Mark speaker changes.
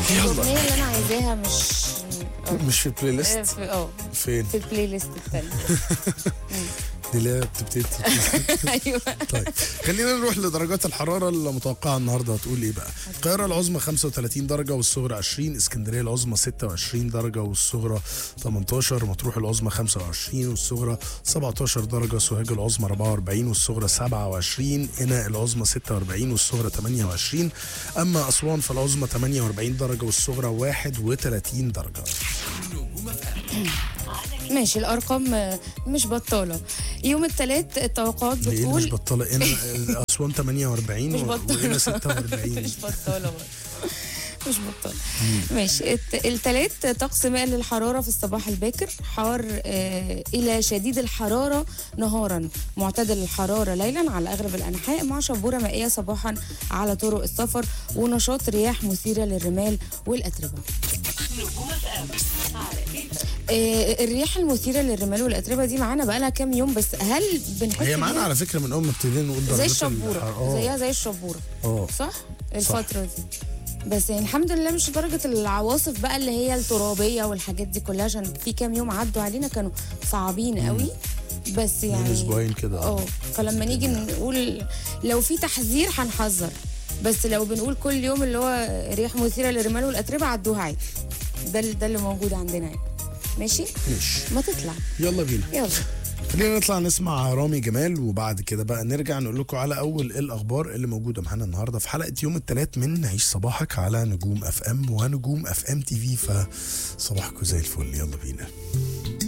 Speaker 1: الاغنيه اللي انا عايزاها مش
Speaker 2: مش في البلاي
Speaker 1: آه،
Speaker 2: ليست
Speaker 1: في اه
Speaker 2: فين
Speaker 1: في البلاي ليست التانية
Speaker 2: دي اللي هي بتبتدي
Speaker 1: ايوه
Speaker 2: طيب خلينا نروح لدرجات الحراره المتوقعه النهارده هتقول ايه بقى القاهره العظمى 35 درجه والصغرى 20 اسكندريه العظمى 26 درجه والصغرى 18 مطروح العظمى 25 والصغرى 17 درجه سوهاج العظمى 44 والصغرى 27 قنا العظمى 46 والصغرى 28 اما اسوان فالعظمى 48 درجه والصغرى 31 درجه
Speaker 1: ماشي الارقام آه، مش بطاله يوم الثلاث التوقعات
Speaker 2: ليه مش
Speaker 1: بتقول
Speaker 2: بطاله هنا اسوان 48
Speaker 1: مش
Speaker 2: و-
Speaker 1: بطاله
Speaker 2: وهنا 46
Speaker 1: مش بطاله برضه. مش بطال ماشي الت- التلات طقس مائل للحرارة في الصباح الباكر حار آه إلى شديد الحرارة نهارا معتدل الحرارة ليلا على أغلب الأنحاء مع شبورة مائية صباحا على طرق السفر ونشاط رياح مثيرة للرمال والأتربة آه الرياح المثيرة للرمال والأتربة دي معانا بقالها كام يوم بس هل بنحس
Speaker 2: هي معانا
Speaker 1: بيها؟
Speaker 2: على فكره من اول ما ابتدينا نقول
Speaker 1: زي
Speaker 2: درجات
Speaker 1: الشبورة
Speaker 2: الحرارة.
Speaker 1: زيها زي الشبورة
Speaker 2: اه
Speaker 1: صح الفترة دي بس يعني الحمد لله مش درجة العواصف بقى اللي هي الترابية والحاجات دي كلها عشان في كام يوم عدوا علينا كانوا صعبين قوي بس
Speaker 2: من
Speaker 1: يعني
Speaker 2: اسبوعين كده
Speaker 1: اه فلما نيجي نقول لو في تحذير هنحذر بس لو بنقول كل يوم اللي هو رياح مثيرة للرمال والأتربة عدوها عادي ده ال- ده اللي موجود عندنا يعني ماشي
Speaker 2: ماشي
Speaker 1: ما تطلع
Speaker 2: يلا بينا
Speaker 1: يلا
Speaker 2: خلينا نطلع نسمع رامي جمال وبعد كده بقى نرجع نقول لكم على اول الاخبار اللي موجوده معانا النهارده في حلقه يوم الثلاث من عيش صباحك على نجوم اف ام ونجوم اف ام تي في فصباحكم زي الفل يلا بينا